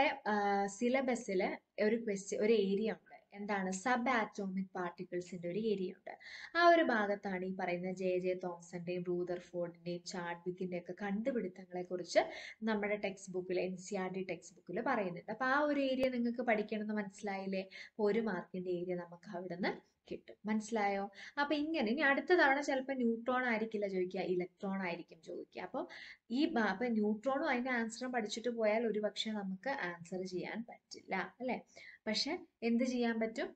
സിലബസിൽ ഒരു ക്വസ്റ്റ്യൻ ഒരു ഏരിയ ഉണ്ട് എന്താണ് സബ് ആറ്റോമിക് പാർട്ടിക്കിൾസിന്റെ ഒരു ഏരിയ ഉണ്ട് ആ ഒരു ഭാഗത്താണ് ഈ പറയുന്ന ജെ ജെ തോംസന്റെയും റൂദർഫോർഡിന്റെയും ചാഡ്വിക്കിന്റെ ഒക്കെ കണ്ടുപിടുത്തങ്ങളെ കുറിച്ച് നമ്മുടെ ടെക്സ്റ്റ് ബുക്കിൽ N C R D text ബുക്കിൽ പറയുന്നുണ്ട് അപ്പൊ ആ ഒരു ഏരിയ നിങ്ങൾക്ക് പഠിക്കണമെന്ന് മനസ്സിലായില്ലേ അപ്പൊ ഒരു മാർക്കിന്റെ ഏരിയ നമുക്ക് അവിടുന്ന് കിട്ടും മനസ്സിലായോ അപ്പൊ ഇങ്ങനെ ഇനി അടുത്ത തവണ ചിലപ്പോൾ ന്യൂട്രോൺ ആയിരിക്കില്ല ചോദിക്കുക ഇലക്ട്രോൺ ആയിരിക്കും ചോദിക്കുക അപ്പോൾ ഈ ഭാ- അപ്പൊ ന്യൂട്രോണും അതിന്റെ ആൻസറും പഠിച്ചിട്ട് പോയാൽ ഒരു പക്ഷെ നമുക്ക് ആൻസർ ചെയ്യാൻ പറ്റില്ല അല്ലെ പക്ഷെ എന്ത് ചെയ്യാൻ പറ്റും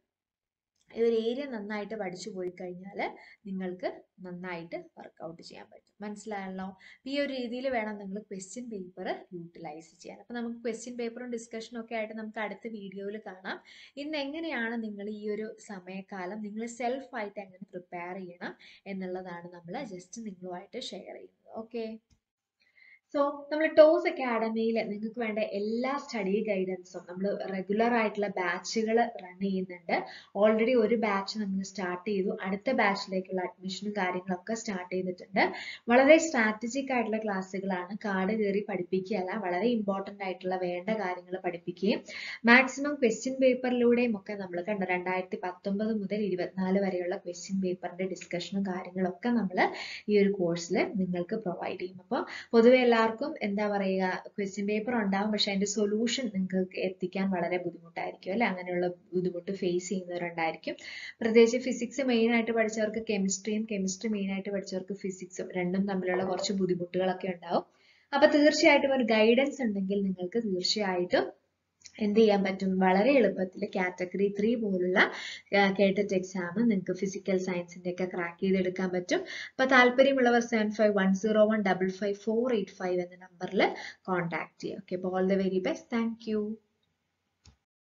ഈ ഒരു ഏരിയ നന്നായിട്ട് പഠിച്ചു പോയി കഴിഞ്ഞാൽ നിങ്ങൾക്ക് നന്നായിട്ട് വർക്കൗട്ട് ചെയ്യാൻ പറ്റും മനസ്സിലായല്ലോ ഈ ഒരു രീതിയിൽ വേണം നിങ്ങൾ ക്വസ്റ്റ്യൻ പേപ്പർ യൂട്ടിലൈസ് ചെയ്യാൻ അപ്പോൾ നമുക്ക് ക്വസ്റ്റ്യൻ പേപ്പറും ഡിസ്കഷനും ഒക്കെ ആയിട്ട് നമുക്ക് അടുത്ത വീഡിയോയിൽ കാണാം ഇന്ന് എങ്ങനെയാണ് നിങ്ങൾ ഈ ഒരു സമയക്കാലം നിങ്ങൾ സെൽഫായിട്ട് എങ്ങനെ പ്രിപ്പയർ ചെയ്യണം എന്നുള്ളതാണ് നമ്മൾ ജസ്റ്റ് നിങ്ങളുമായിട്ട് ഷെയർ ചെയ്യുന്നത് ഓക്കെ സോ നമ്മൾ ടോസ് അക്കാഡമിയിൽ നിങ്ങൾക്ക് വേണ്ട എല്ലാ സ്റ്റഡി ഗൈഡൻസും നമ്മൾ റെഗുലർ ആയിട്ടുള്ള ബാച്ചുകൾ റൺ ചെയ്യുന്നുണ്ട് ഓൾറെഡി ഒരു ബാച്ച് നമ്മൾ സ്റ്റാർട്ട് ചെയ്തു അടുത്ത ബാച്ചിലേക്കുള്ള അഡ്മിഷനും കാര്യങ്ങളൊക്കെ സ്റ്റാർട്ട് ചെയ്തിട്ടുണ്ട് വളരെ സ്ട്രാറ്റജിക് ആയിട്ടുള്ള ക്ലാസ്സുകളാണ് കാർഡ് കയറി പഠിപ്പിക്കുകയല്ല വളരെ ഇമ്പോർട്ടൻ്റ് ആയിട്ടുള്ള വേണ്ട കാര്യങ്ങൾ പഠിപ്പിക്കുകയും മാക്സിമം ക്വസ്റ്റ്യൻ പേപ്പറിലൂടെയും ഒക്കെ നമ്മൾ കണ്ട രണ്ടായിരത്തി പത്തൊമ്പത് മുതൽ ഇരുപത്തിനാല് വരെയുള്ള ക്വസ്റ്റ്യൻ പേപ്പറിന്റെ ഡിസ്കഷനും കാര്യങ്ങളൊക്കെ നമ്മൾ ഈ ഒരു കോഴ്സിൽ നിങ്ങൾക്ക് പ്രൊവൈഡ് ചെയ്യും അപ്പോൾ പൊതുവെ എല്ലാവർക്കും എന്താ പറയുക ക്വസ്റ്റ്യൻ പേപ്പർ ഉണ്ടാവും പക്ഷെ അതിന്റെ സൊല്യൂഷൻ നിങ്ങൾക്ക് എത്തിക്കാൻ വളരെ ബുദ്ധിമുട്ടായിരിക്കും അല്ലെ അങ്ങനെയുള്ള ബുദ്ധിമുട്ട് ഫേസ് ചെയ്യുന്നവരുണ്ടായിരിക്കും പ്രത്യേകിച്ച് ഫിസിക്സ് മെയിൻ ആയിട്ട് പഠിച്ചവർക്ക് കെമിസ്ട്രിയും കെമിസ്ട്രി മെയിൻ ആയിട്ട് പഠിച്ചവർക്ക് ഫിസിക്സും രണ്ടും തമ്മിലുള്ള കുറച്ച് ബുദ്ധിമുട്ടുകളൊക്കെ ഉണ്ടാവും അപ്പൊ തീർച്ചയായിട്ടും ഒരു ഗൈഡൻസ് ഉണ്ടെങ്കിൽ നിങ്ങൾക്ക് തീർച്ചയായിട്ടും എന്ത് ചെയ്യാൻ പറ്റും വളരെ എളുപ്പത്തിൽ കാറ്റഗറി ത്രീ പോലുള്ള കേട്ടറ്റ് എക്സാം നിങ്ങൾക്ക് ഫിസിക്കൽ സയൻസിന്റെ ഒക്കെ ക്രാക്ക് ചെയ്തെടുക്കാൻ പറ്റും അപ്പൊ താല്പര്യമുള്ളവർ seven five one zero one double five four eight five എന്ന നമ്പറിൽ കോൺടാക്ട് ചെയ്യുക ഓക്കെ അപ്പോൾ all the very best thank U